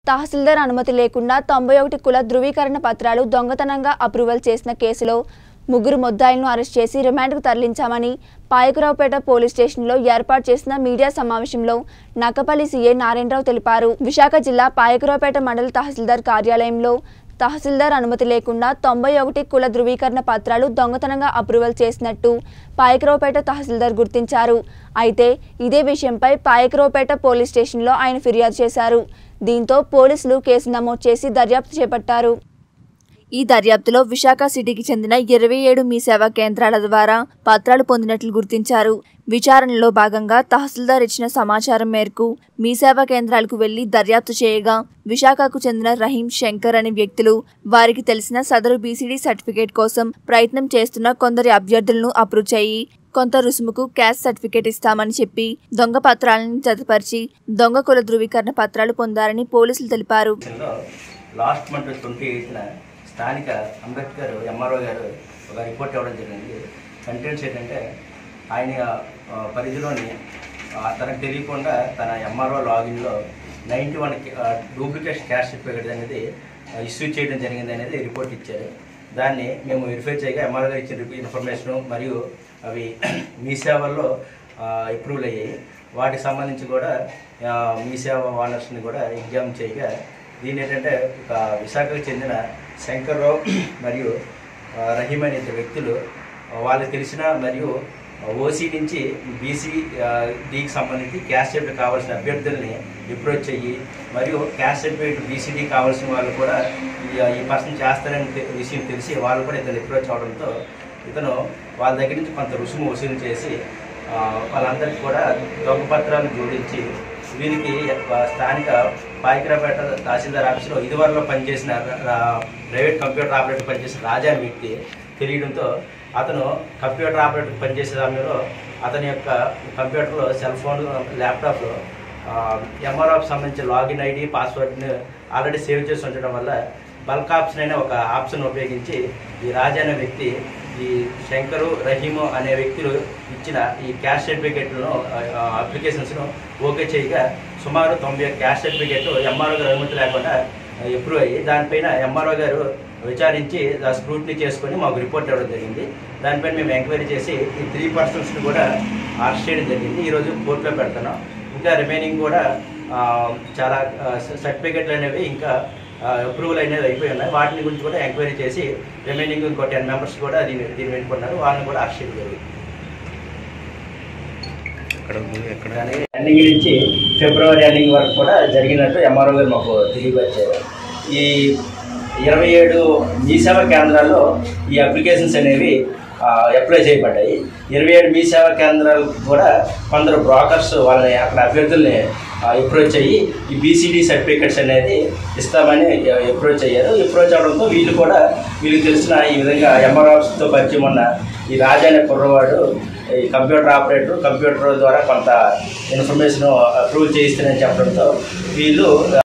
తహసీల్దార్ అనుమతి లేకుండా తొంభై ఒకటి కుల ధృవీకరణ పత్రాలు దొంగతనంగా అప్రూవల్ చేసిన కేసులో ముగ్గురు ముద్దాయిలను అరెస్ట్ చేసి రిమాండ్కు తరలించామని పాయకరావుపేట పోలీస్ స్టేషన్లో ఏర్పాటు చేసిన మీడియా సమావేశంలో నక్కపల్లి సీఏ నారాయణరావు తెలిపారు విశాఖ జిల్లా పాయకరావుపేట మండల తహసీల్దార్ కార్యాలయంలో తహసీల్దార్ అనుమతి లేకుండా తొంభై ఒకటి కుల ధృవీకరణ పత్రాలు దొంగతనంగా అప్రూవల్ చేసినట్టు పాయకరావుపేట తహసీల్దార్ గుర్తించారు అయితే ఇదే విషయంపై పాయకరావుపేట పోలీస్ స్టేషన్లో ఆయన ఫిర్యాదు చేశారు దీంతో పోలీసులు కేసు నమోదు చేసి దర్యాప్తు చేపట్టారు ఈ దర్యాప్తులో విశాఖ సిటీకి చెందిన ఇరవై ఏడు మీ సేవా కేంద్రాల ద్వారా పత్రాలు పొందినట్లు గుర్తించారు విచారణలో భాగంగా తహసీల్దార్ ఇచ్చిన సమాచారం మేరకు మీ సేవా కేంద్రాలకు వెళ్లి దర్యాప్తు చేయగా విశాఖకు చెందిన రహీం శంకర్ అనే వ్యక్తులు వారికి తెలిసిన సదరు బీసీడీ సర్టిఫికేట్ కోసం ప్రయత్నం చేస్తున్న కొందరి అభ్యర్థులను అప్రూవ్ చేయి కొంత రుసుముకు క్యాష్ సర్టిఫికేట్ ఇస్తామని చెప్పి దొంగ పత్రాలను జతపరిచి దొంగ కుల ధృవీకరణ పత్రాలు పొందారని పోలీసులు తెలిపారు లో లాస్ట్ మంత్ ట్వంటీ ఎయిత్న స్థానిక అంబేద్కర్ ఎంఆర్ఓ గారు ఒక రిపోర్ట్ ఇవ్వడం జరిగింది కంటెంట్స్ ఏంటంటే ఆయన ఆ, పరిధిలోని ఆ, తనకు తెలియకుండా తన ఎంఆర్ఓ లాగిన్లో ninety one duplicate caste certificate అనేది ఇష్యూ చేయడం జరిగింది అనేది రిపోర్ట్ ఇచ్చారు దాన్ని మేము వెరిఫై చేయగా ఎంఆర్ఓ గారు ఇచ్చిన ఇన్ఫర్మేషన్ మరియు అవి మీ సేవల్లో అప్రూవల్ అయ్యాయి వాటికి సంబంధించి కూడా ఆ, మీ సేవ ఓనర్స్ని కూడా ఎగ్జామ్ చేయగా దీని ఏంటంటే ఒక విశాఖకు చెందిన శంకర్రావు మరియు ఆ, రహీం అనే ఇద్దరు వ్యక్తులు ఆ, వాళ్ళకి తెలిసిన మరియు ఓసీ నుంచి బీసీ డీకి సంబంధించి క్యాష్ సర్టిఫికేట్ కావాల్సిన అభ్యర్థుల్ని అప్రోచ్ అయ్యి మరియు క్యాష్ సర్టిఫికేట్ బీసీడీ కావాల్సిన వాళ్ళు కూడా ఈ ఈ పర్సన్ చేస్తారని తె- విషయం తెలిసి వాళ్ళు కూడా ఇతను అప్రోచ్ అవడంతో ఇతను వాళ్ళ దగ్గర నుంచి కొంత రుసుము వసూలు చేసి ఆ, వాళ్ళందరికీ కూడా దొంగ పత్రాలు జోడించి వీరికి ఆ, స్థానిక పాయికరాపేట తహసీల్దార్ ఆఫీసులో ఇదివరలో పనిచేసిన రా- ప్రైవేట్ కంప్యూటర్ ఆపరేటర్ పనిచేసిన రాజా అనే వ్యక్తి తెలియడంతో అతను కంప్యూటర్ ఆపరేటర్ పనిచేసే సమయంలో అతని యొక్క కంప్యూటర్లో సెల్ ఫోన్ ల్యాప్టాప్లో ఎంఆర్ఆఫ్ సంబంధించిన లాగిన్ ఐడి పాస్వర్డ్ని ఆల్రెడీ సేవ్ చేసి ఉంచడం వల్ల బల్క్ ఆప్షన్ అనే ఒక ఆప్షన్ ఉపయోగించి ఈ రాజా అనే వ్యక్తి ఈ శంకరు రహీము అనే వ్యక్తులు ఇచ్చిన ఈ క్యాష్ సర్టిఫికేట్లను అప్లికేషన్స్ను ఓకే చేయగా సుమారు తొంభై క్యాష్ సర్టిఫికేట్ ఎంఆర్ఓ గారు అనుమతి లేకుండా అప్రూవ్ అయ్యి దానిపైన ఎంఆర్ఓ గారు విచారించి ఆ స్క్రూట్నీ చేసుకొని మాకు రిపోర్ట్ ఇవ్వడం జరిగింది దానిపైన మేము ఎంక్వైరీ చేసి ఈ త్రీ పర్సన్స్ని కూడా అరెస్ట్ చేయడం జరిగింది ఈరోజు కోర్టులో పెడుతున్నాం ఇంకా రిమైనింగ్ కూడా ఆ, చాలా సర్టిఫికెట్లు అనేవి ఇంకా అప్రూవల్ అనేవి అయిపోయి ఉన్నాయి వాటిని గురించి కూడా ఎంక్వైరీ చేసి రిమైనింగ్ ఇంకో టెన్ మెంబర్స్ కూడా దీని దీని వెనుకున్నారు వాళ్ళని కూడా అరెస్ట్ చేయడం జరిగింది ఎక్కడ ఉంది ఎక్కడ దాని ఎండింగ్ నుంచి ఫిబ్రవరి ఎండింగ్ వరకు కూడా జరిగినట్టు ఎంఆర్ఓ గారు మాకు తెలియవచ్చారు ఈ ఇరవై ఏడు మీ సేవా కేంద్రాల్లో ఈ అప్లికేషన్స్ అనేవి ఆ, అప్లై చేయబడ్డాయి ఇరవై ఏడు మీ సేవా కేంద్రాలు కూడా కొందరు బ్రోకర్స్ వాళ్ళని అక్కడ అభ్యర్థుల్ని అప్రోచ్ అయ్యి ఈ బీసీడీ సర్టిఫికెట్స్ అనేది ఇస్తామని అప్రోచ్ అయ్యారు అప్రోచ్ అవడంతో వీళ్ళు కూడా వీళ్ళకి తెలిసిన ఈ విధంగా ఎంఆర్ఆర్స్తో పరిచయం ఉన్న ఈ రాజా అనే కుర్రవాడు ఈ కంప్యూటర్ ఆపరేటర్ కంప్యూటర్ ద్వారా కొంత ఇన్ఫర్మేషన్ అప్రూవ్ చేయిస్తానని చెప్పడంతో వీళ్ళు